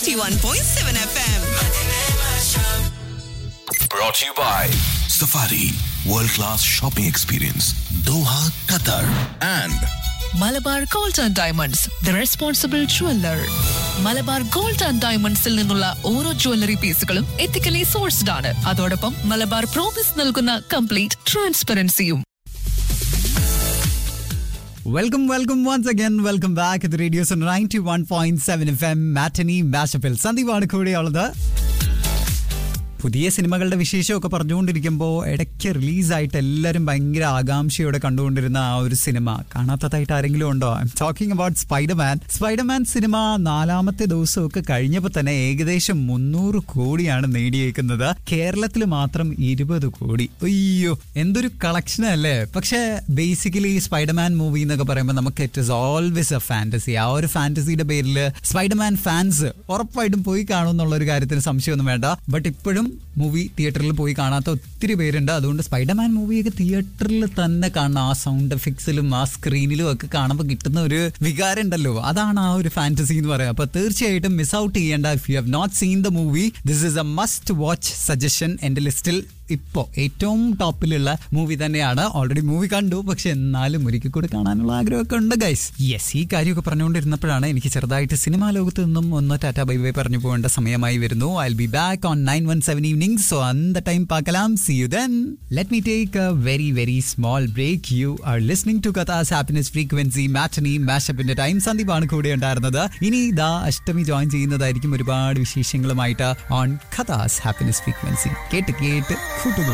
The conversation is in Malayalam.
91.7 FM. Brought to you by Safari World Class Shopping Experience Doha, Qatar and Malabar gold and diamonds the responsible jeweller Malabar gold and ഡയമണ്ട്സിൽ നിന്നുള്ള ഓരോ ജ്വല്ലറി പീസുകളും എത്തിക്കലി സോഴ്സ്ഡ് ആണ് അതോടൊപ്പം മലബാർ പ്രോമിസ് നൽകുന്ന കംപ്ലീറ്റ് ട്രാൻസ്പെറൻസിയും welcome welcome once again welcome back ഇത് radios ninety one point seven F M matinee മാഷപ്പിൽ സന്ദീപാണ് കൂടെയുള്ളത് പുതിയ സിനിമകളുടെ വിശേഷമൊക്കെ പറഞ്ഞുകൊണ്ടിരിക്കുമ്പോൾ ഇടയ്ക്ക് റിലീസായിട്ട് എല്ലാവരും ഭയങ്കര ആകാംക്ഷയോടെ കണ്ടുകൊണ്ടിരുന്ന ആ ഒരു സിനിമ കാണാത്തതായിട്ട് ആരെങ്കിലും ഉണ്ടോ I'm talking about Spiderman Spiderman സിനിമ നാലാമത്തെ ദിവസമൊക്കെ കഴിഞ്ഞപ്പോൾ തന്നെ ഏകദേശം മുന്നൂറ് കോടിയാണ് നേടിയേക്കുന്നത് കേരളത്തിൽ മാത്രം ഇരുപത് കോടി അയ്യോ എന്തൊരു കളക്ഷൻ അല്ലേ പക്ഷേ ബേസിക്കലി സ്പൈഡർമാൻ മൂവി എന്നൊക്കെ പറയുമ്പോൾ നമുക്ക് it is always a fantasy ആ ഒരു ഫാന്റസിയുടെ പേരിൽ സ്പൈഡർമാൻ ഫാൻസ് ഉറപ്പായിട്ടും പോയി കാണും എന്നുള്ള ഒരു കാര്യത്തിന് സംശയമൊന്നും വേണ്ട ബട്ട് ഇപ്പോഴും മൂവി തിയേറ്ററിൽ പോയി കാണാത്ത ഒത്തിരി പേരുണ്ട് അതുകൊണ്ട് സ്പൈഡർമാൻ മൂവിയൊക്കെ തിയേറ്ററിൽ തന്നെ കാണണം ആ സൗണ്ട് എഫക്ട്സിലും ആ സ്ക്രീനിലും ഒക്കെ കാണുമ്പോൾ കിട്ടുന്ന ഒരു വികാരം ഉണ്ടല്ലോ അതാണ് ആ ഒരു ഫാന്റസി എന്ന് പറയുന്നത് അപ്പൊ തീർച്ചയായിട്ടും മിസ് ഔട്ട് ചെയ്യേണ്ട if you have not seen the movie this is a must watch suggestion എന്റെ ലിസ്റ്റിൽ ഇപ്പോ ഏറ്റവും ടോപ്പിലുള്ള മൂവി തന്നെയാണ് ഓൾറെഡി മൂവി കണ്ടു പക്ഷെ എന്നാലും ഒരിക്കൽ കൂടി കാണാനുള്ള ആഗ്രഹമൊക്കെ ഉണ്ട് ഗൈസ് യെസ് ഈ കാര്യമൊക്കെ പറഞ്ഞുകൊണ്ടിരുന്നപ്പോഴാണ് എനിക്ക് ചെറുതായിട്ട് സിനിമാ ലോകത്ത് നിന്നും ഒന്ന് ടാറ്റ ബൈ ബൈ പറഞ്ഞു പോകേണ്ട സമയമായി വരുന്നു I be back on nine one seven evening so അന്ത ടൈം പാക്കലാം see you then let me take a very very small break you are listening to Kathas happiness frequency matinee മാഷപ്പിന്റെ ടൈം സന്ദീപാണ് കൂടെ ഉണ്ടായിരുന്നത് ഇനി ഇതാ അഷ്ടമി ജോയിൻ ചെയ്യുന്നതായിരിക്കും ഒരുപാട് വിശേഷങ്ങളുമായിട്ട് ഓൺ കഥാസ് ഹാപ്പിനെസ് ഫ്രീക്വൻസി കേട്ട് കേട്ട് കൂട്ടുക